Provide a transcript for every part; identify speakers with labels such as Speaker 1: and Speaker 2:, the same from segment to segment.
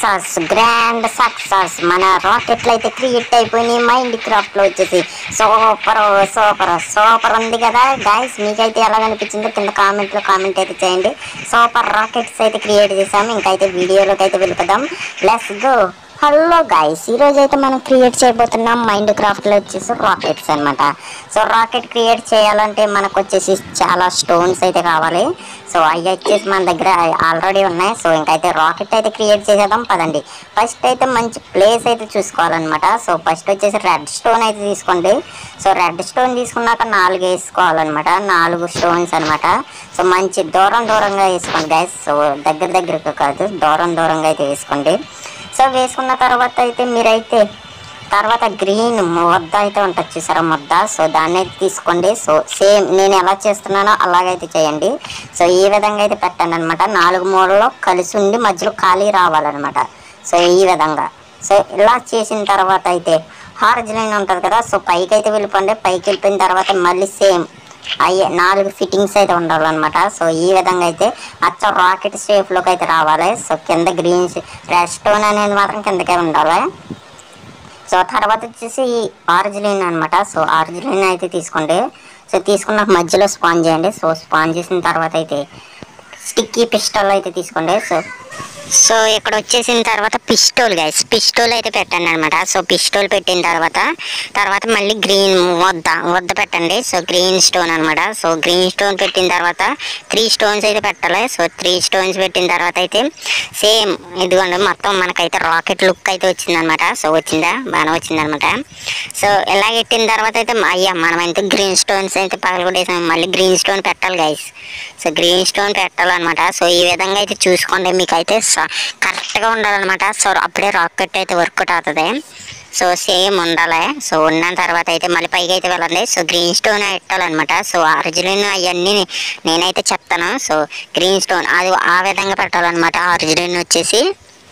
Speaker 1: success grand success మన రాకెట్లు అయితే create అయిపోయినాయి మైండ్ క్రాఫ్ట్ లో వచ్చేసి సూపర్ సూపర్ సూపర్ ఉంది కదా గాయస్ మీకైతే ఎలా అనిపించిందో కింద కామెంట్ లో కామెంట్ అయితే చేయండి సూపర్ రాకెట్స్ అయితే క్రియేట్ చేసాము ఇంకైతే వీడియోలోకి అయితే వెళ్ళిపోదాం లెట్స్ గో హలో గాయస్ ఈ రోజు అయితే మనం క్రియేట్ చేయబోతున్నాం మైండ్ క్రాఫ్ట్ లో వచ్చేసి రాకెట్స్ అన్నమాట సో రాకెట్ క్రియేట్ చేయాలంటే మనకు వచ్చేసి చాలా స్టోన్స్ అయితే కావాలి సో అవి వచ్చేసి మన దగ్గర ఆల్రెడీ ఉన్నాయి సో ఇంకైతే రాకెట్ అయితే క్రియేట్ చేసేద్దాం పదండి ఫస్ట్ అయితే మంచి ప్లేస్ అయితే చూసుకోవాలన్నమాట సో ఫస్ట్ వచ్చేసి రెడ్ స్టోన్ అయితే తీసుకోండి సో రెడ్ స్టోన్ తీసుకున్నాక నాలుగు వేసుకోవాలన్నమాట నాలుగు స్టోన్స్ అన్నమాట సో మంచి దూరం దూరంగా వేసుకోండి గైస్ సో దగ్గర దగ్గరకు కాదు దూరం దూరంగా అయితే వేసుకోండి సో వేసుకున్న తర్వాత అయితే మీరైతే తర్వాత గ్రీన్ ముద్ద అయితే ఉంటుంది చూసారా ముద్ద సో దాన్ని అయితే తీసుకోండి సో సేమ్ నేను ఎలా చేస్తున్నానో అలాగైతే చేయండి సో ఈ విధంగా అయితే పెట్టండి అనమాట నాలుగు మూలలో కలిసి ఉండి మధ్యలో ఖాళీ రావాలన్నమాట సో ఈ విధంగా సో ఇలా చేసిన తర్వాత అయితే హార్జ్ లైన్ ఉంటుంది కదా సో పైకి అయితే వెళ్ళిపోండి పైకి వెళ్ళిపోయిన తర్వాత మళ్ళీ సేమ్ అయ్యే నాలుగు ఫిట్టింగ్స్ అయితే ఉండాలన్నమాట సో ఈ విధంగా అయితే అచ్చ రాకెట్ షేప్లోకి అయితే రావాలి సో కింద గ్రీన్ రెడ్ స్టోన్ అనేది మాత్రం కిందకే ఉండాలి సో తర్వాత వచ్చేసి ఆరిజిలిన్ అనమాట సో ఆరిజిలిన్ అయితే తీసుకోండి సో తీసుకున్న మధ్యలో స్పాన్ చేయండి సో స్పాన్ చేసిన తర్వాత అయితే స్టిక్కీ పిస్టల్ అయితే తీసుకోండి సో సో ఇక్కడ వచ్చేసిన తర్వాత పిస్టోల్ గైస్ పిస్టోల్ అయితే పెట్టండి అనమాట సో పిస్టోల్ పెట్టిన తర్వాత తర్వాత మళ్ళీ గ్రీన్ వద్ద వద్ద పెట్టండి సో గ్రీన్ స్టోన్ అనమాట సో గ్రీన్ స్టోన్ పెట్టిన తర్వాత త్రీ స్టోన్స్ అయితే పెట్టాలి సో త్రీ స్టోన్స్ పెట్టిన తర్వాత అయితే సేమ్ ఇదిగోండి మొత్తం మనకైతే రాకెట్ లుక్ అయితే వచ్చిందనమాట సో వచ్చిందా బాగానే వచ్చిందనమాట సో ఇలా పెట్టిన తర్వాత అయితే మ- అయ్యా మనం అయితే గ్రీన్ స్టోన్స్ అయితే పగలగొట్టేసాం మళ్ళీ గ్రీన్ స్టోన్ పెట్టాలి గైస్ సో గ్రీన్ స్టోన్ పెట్టాలన్నమాట సో ఈ విధంగా అయితే చూసుకోండి మీకు అయితే కరెక్ట్గా ఉండాలన్నమాట సో అప్పుడే రాకెట్ అయితే వర్కౌట్ అవుతుంది సో సేమ్ ఉండాలి సో ఉన్న తర్వాత అయితే మళ్ళీ పైకి అయితే వెళ్ళండి సో గ్రీన్ స్టోన్ పెట్టాలన్నమాట సో ఆరిజినల్ అవన్నీ నేనైతే చెప్తాను సో గ్రీన్ స్టోన్ అది ఆ విధంగా పెట్టాలన్నమాట ఆరిజినల్ వచ్చేసి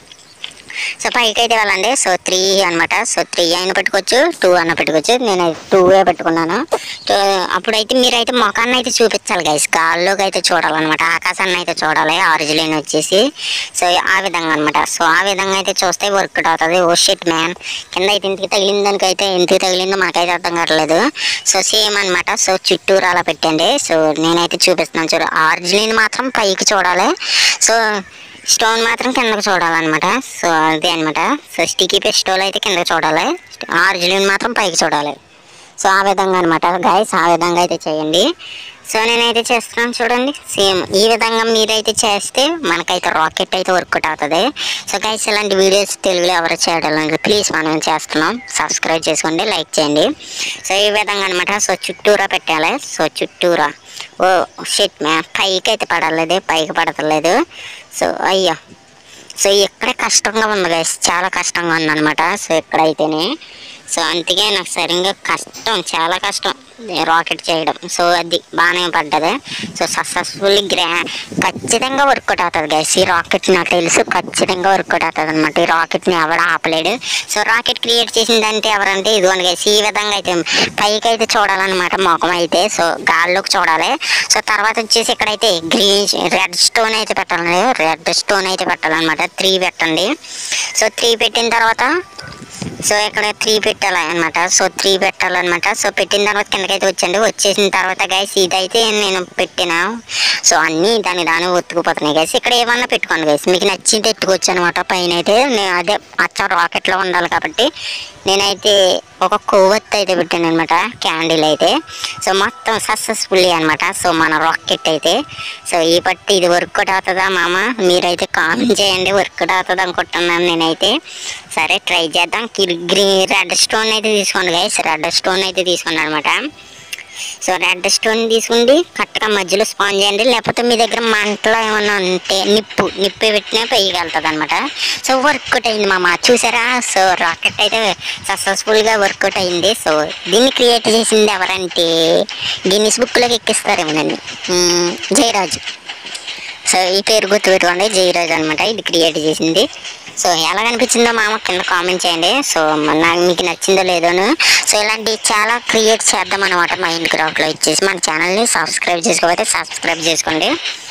Speaker 1: సో పైకి అయితే వెళ్ళండి సో త్రీ అన్నమాట సో త్రీ అయినా పెట్టుకోవచ్చు టూ అన్న పెట్టుకోవచ్చు నేను టూ పెట్టుకున్నాను సో అప్పుడైతే మీరైతే ముఖాన్ని అయితే చూపించాలి గైస్ గాల్లోకి అయితే చూడాలన్నమాట ఆకాశాన్ని అయితే చూడాలి ఆరిజిన్ వచ్చేసి సో ఆ విధంగా అన్నమాట సో ఆ విధంగా అయితే చూస్తే వర్క్ అవుతుంది ఓ షిట్ మ్యాన్ కింద అయితే ఇంటికి తగిలిన దానికైతే ఇంటికి తగిలిందో మనకైతే అర్థం కావట్లేదు సో సేమ్ అన్నమాట సో చుట్టూరు అలా పెట్టండి సో నేనైతే చూపిస్తున్నాను చూడు ఆరిజిన్ మాత్రం పైకి చూడాలి సో స్టోన్ మాత్రం కిందకు చూడాలన్నమాట సో అదే అనమాట సో స్టికీ పిస్టోల్ అయితే కిందకు చూడాలి ఆరిజిన్ మాత్రం పైకి చూడాలి సో ఆ విధంగా అనమాట గైస్ ఆ విధంగా అయితే చేయండి సో నేనైతే చేస్తున్నాను చూడండి సేమ్ ఈ విధంగా మీరైతే చేస్తే మనకైతే రాకెట్ అయితే వర్కౌట్ అవుతుంది సో గైస్ ఇలాంటి వీడియోస్ తెలుగులో ఎవరు చేయడం లేదు ప్లీజ్ మనం చేస్తున్నాం సబ్స్క్రైబ్ చేసుకోండి లైక్ చేయండి సో ఈ విధంగా అనమాట సో చుట్టూరా పెట్టాలి సో చుట్టూరా ఓ షిట్ మ్యా పైకి అయితే పడలేదు పైకి పడతలేదు సో అయ్యో సో ఇక్కడ కష్టంగా ఉంది గైస్ చాలా కష్టంగా ఉందన్నమాట సో ఇక్కడైతేనే సో అందుకే నాకు సరిగ్గా కష్టం చాలా కష్టం రాకెట్ చేయడం సో అది బాగానే పడ్డది సో సక్సెస్ఫుల్లీ గ్రా ఖచ్చితంగా వర్కౌట్ అవుతుంది గైస్ ఈ రాకెట్ నాకు తెలుసు ఖచ్చితంగా వర్కౌట్ అవుతుంది అనమాట ఈ రాకెట్ని ఎవడ ఆపలేడు సో రాకెట్ క్రియేట్ చేసిందంటే ఎవరంటే ఇదిగోండి గైస్ ఈ విధంగా అయితే పైకి అయితే చూడాలన్నమాట మొఖం అయితే సో గాల్లోకి చూడాలి సో తర్వాత వచ్చేసి ఇక్కడైతే గ్రీన్ రెడ్ స్టోన్ అయితే పెట్టాలి రెడ్ స్టోన్ అయితే పెట్టాలన్నమాట త్రీ పెట్టండి సో త్రీ పెట్టిన తర్వాత సో ఇక్కడ త్రీ పెట్టాలి అనమాట సో త్రీ పెట్టాలన్నమాట సో పెట్టిన తర్వాత కిందకైతే వచ్చండి వచ్చేసిన తర్వాత గైస్ ఇదైతే నేను పెట్టిన సో అన్నీ దాని దాని ఒత్తుకుపోతున్నాయి గైస్ ఇక్కడ ఏమన్నా పెట్టుకోండి గైస్ మీకు నచ్చింది పెట్టుకోవచ్చు అనమాట పైన అయితే నేను అదే అచ్చ రాకెట్లో ఉండాలి కాబట్టి నేనైతే ఒక కొవ్వొత్తి అయితే పెట్టాను అనమాట క్యాండిల్ అయితే సో మొత్తం సక్సెస్ఫుల్లీ అనమాట సో మన రాకెట్ అయితే సో ఈ పట్టి ఇది వర్కౌట్ అవుతుందా మామ మీరైతే కామెంట్ చేయండి వర్కౌట్ అవుతుంది అనుకుంటున్నాను నేనైతే సరే ట్రై చేద్దాం గ్రీన్ రెడ్ స్టోన్ అయితే తీసుకోండి గైస్ రెడ్ స్టోన్ అయితే తీసుకోండి అనమాట సో రెడ్ స్టోన్ తీసుకుండి కరెక్ట్గా మధ్యలో స్పాన్ చేయండి లేకపోతే మీ దగ్గర మంటలో ఏమన్నా ఉంటే నిప్పు నిప్పు పెట్టినా పైకి వెళ్తుంది అనమాట సో వర్కౌట్ అయింది మామ చూసారా సో రాకెట్ అయితే సక్సెస్ఫుల్గా వర్కౌట్ అయింది సో దీన్ని క్రియేట్ చేసింది ఎవరంటే గిన్నిస్ బుక్లోకి ఎక్కిస్తారేమోనండి మ్మ్, జయరాజు సో ఈ పేరు గుర్తుపెట్టుకోండి జయరాజు అనమాట ఇది క్రియేట్ చేసింది సో ఎలా కనిపించిందో మామ కింద కామెంట్ చేయండి సో మ- నాకు మీకు నచ్చిందో లేదోను సో ఇలాంటి చాలా క్రియేట్ చేద్దాం అనమాట మైండ్ క్రాఫ్ట్లో ఇచ్చేసి మన ఛానల్ని సబ్స్క్రైబ్ చేసుకోకపోతే సబ్స్క్రైబ్ చేసుకోండి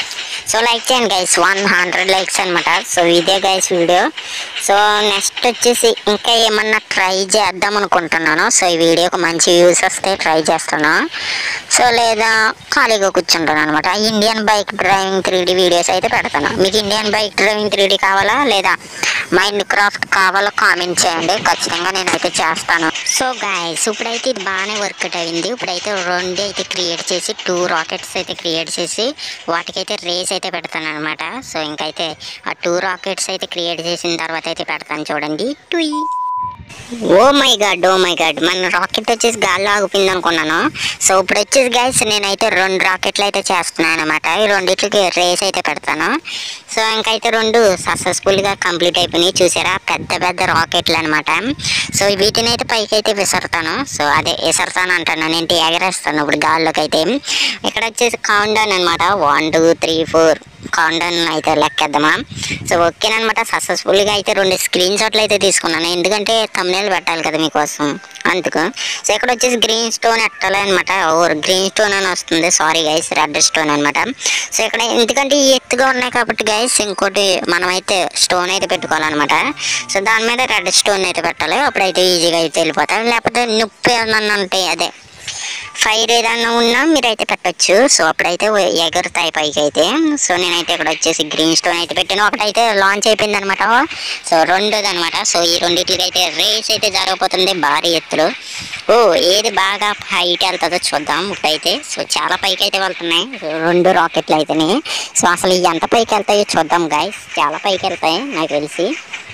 Speaker 1: సో లైక్ చేయండి గైస్ వన్ హండ్రెడ్ లైక్స్ అనమాట సో ఇదే గైస్ వీడియో సో నెక్స్ట్ వచ్చేసి ఇంకా ఏమన్నా ట్రై చేద్దాం అనుకుంటున్నాను సో ఈ వీడియోకి మంచి వ్యూస్ వస్తే ట్రై చేస్తాను సో లేదా ఖాళీగా కూర్చుంటాను అనమాట Indian bike driving three videos అయితే పెడతాను మీకు ఇండియన్ బైక్ డ్రైవింగ్ త్రీ కావాలా లేదా మైండ్ క్రాఫ్ట్ కావాలో కామెంట్ చేయండి ఖచ్చితంగా నేనైతే చేస్తాను సో గాయస్ ఇప్పుడైతే ఇది బాగానే వర్కౌట్ అయింది ఇప్పుడైతే రెండు అయితే క్రియేట్ చేసి టూ రాకెట్స్ అయితే క్రియేట్ చేసి వాటికైతే రేస్ అయితే పెడతాను అనమాట సో ఇంకైతే ఆ టూ రాకెట్స్ అయితే క్రియేట్ చేసిన తర్వాత అయితే పెడతాను చూడండి టుయ్ oh my god oh my god మన రాకెట్ వచ్చేసి గాల్లో ఆగిపోయింది అనుకున్నాను సో ఇప్పుడు వచ్చేసి గైస్ నేనైతే రెండు రాకెట్లు అయితే చేస్తున్నాను అనమాట ఈ రెండిట్లకి రేస్ అయితే పెడతాను సో ఇంకైతే రెండు సక్సెస్ఫుల్గా కంప్లీట్ అయిపోయినాయి చూసారా పెద్ద పెద్ద రాకెట్లు అనమాట సో వీటిని అయితే పైకి అయితే విసరుతాను సో అదే విసరుతాను అంటాను నేను ఎగరేస్తాను ఇప్పుడు గాల్లోకి అయితే ఇక్కడ వచ్చేసి కౌంట్ డౌన్ అనమాట one two three four count down అయితే లెక్కేద్దామా సో ఓకేనమాట సక్సెస్ఫుల్గా అయితే రెండు స్క్రీన్ షాట్లు అయితే తీసుకున్నాను ఎందుకంటే తమ్నేలు పెట్టాలి కదా మీకోసం అందుకు సో ఇక్కడ వచ్చేసి గ్రీన్ స్టోన్ ఎట్టాలి అనమాట ఓ గ్రీన్ స్టోన్ అని వస్తుంది సారీ గైస్ రెడ్ స్టోన్ అనమాట సో ఇక్కడ ఎందుకంటే ఈ ఎత్తుగా ఉన్నాయి కాబట్టి గైస్ ఇంకోటి మనమైతే స్టోన్ అయితే పెట్టుకోవాలన్నమాట సో దాని మీద రెడ్ స్టోన్ అయితే పెట్టాలి అప్పుడైతే ఈజీగా అయితే వెళ్ళిపోతాం లేకపోతే నొప్పి ఏమన్నా ఉంటే అదే ఫైర్ ఏదన్నా ఉన్నా మీరైతే పెట్టొచ్చు సో అప్పుడైతే ఎగురుతాయి పైకి అయితే సో నేనైతే ఇక్కడ వచ్చేసి గ్రీన్ స్టోన్ అయితే పెట్టాను ఒకటైతే లాంచ్ అయిపోయింది అనమాట సో రెండోది అనమాట సో ఈ రెండింటికి అయితే రేస్ అయితే జరగబోతుంది భారీ ఎత్తులు ఓ ఏది బాగా హైట్ వెళ్తుందో చూద్దాం ఇప్పుడైతే సో చాలా పైకి అయితే వెళ్తున్నాయి రెండు రాకెట్లు అయితేనే సో అసలు ఎంత పైకి వెళ్తాయో చూద్దాం గాయస్ చాలా పైకి వెళ్తాయి నాకు తెలిసి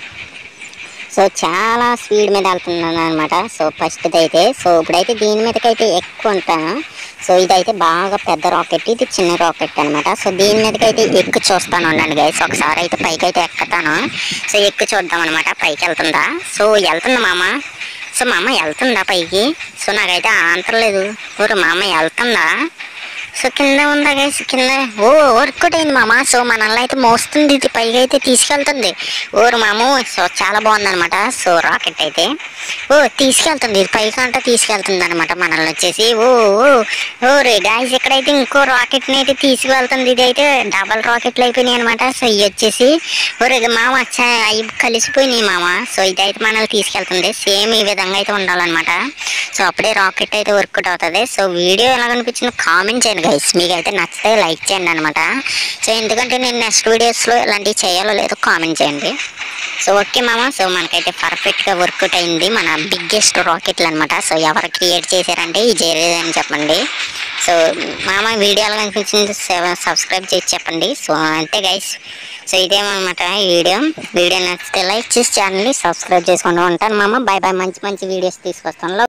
Speaker 1: సో చాలా స్పీడ్ మీద వెళ్తున్నాను అనమాట సో ఫస్ట్ అయితే సో ఇప్పుడైతే దీని మీదకైతే ఎక్కువ ఉంటాను సో ఇదైతే బాగా పెద్ద రాకెట్ ఇది చిన్న రాకెట్ అనమాట సో దీని మీదకైతే ఎక్కువ చూస్తాను ఉండండి గైస్ ఒకసారి అయితే పైకి అయితే ఎక్కుతాను సో ఎక్కువ చూద్దాం అనమాట పైకి వెళ్తుందా సో వెళ్తుందా మామ సో మామ వెళ్తుందా పైకి సో నాకైతే ఆన్సర్ లేదు ఊరు మామ వెళ్తుందా సో కింద ఉందా గైస్ కింద ఓ వర్కౌట్ అయింది మామ సో మనల్ని అయితే మోస్తుంది ఇది పైకి అయితే తీసుకెళ్తుంది ఓరు మాము సో చాలా బాగుంది అనమాట సో రాకెట్ అయితే ఓ తీసుకెళ్తుంది ఇది పైకి అంటే తీసుకెళ్తుంది అనమాట మనల్ని వచ్చేసి ఓ ఓ ఓ రే గాయస్ ఇక్కడైతే ఇంకో రాకెట్ని అయితే తీసుకువెళ్తుంది ఇది అయితే డబల్ రాకెట్లు అయిపోయినాయి అనమాట సో ఇవి వచ్చేసి ఓరే మామ చా- అవి కలిసిపోయినాయి మామ సో ఇదైతే మనల్ని తీసుకెళ్తుంది సేమ్ ఈ విధంగా అయితే ఉండాలన్నమాట సో అప్పుడే రాకెట్ అయితే వర్కౌట్ అవుతుంది సో వీడియో ఎలా కనిపించిందో కామెంట్ చేయండి గైస్ మీకు అయితే నచ్చితే లైక్ చేయండి అనమాట సో ఎందుకంటే నేను నెక్స్ట్ వీడియోస్లో ఇలాంటివి చేయాలో లేదో కామెంట్ చేయండి సో ఓకే మామ సో మనకైతే పర్ఫెక్ట్గా వర్కౌట్ అయింది మన బిగ్గెస్ట్ రాకెట్లు అనమాట సో ఎవరు క్రియేట్ చేశారంటే ఈ జేరేది అని చెప్పండి సో మామ వీడియో ఎలా కనిపించింది సబ్స్క్రైబ్ చేసి చెప్పండి సో అంతే గైస్ సో ఇదేమన్నమాట ఈ వీడియో వీడియో నచ్చితే లైక్ చేసి ఛానల్ని సబ్స్క్రైబ్ చేసుకుంటూ ఉంటాను మామ బాయ్ బాయ్ మంచి మంచి వీడియోస్ తీసుకొస్తాను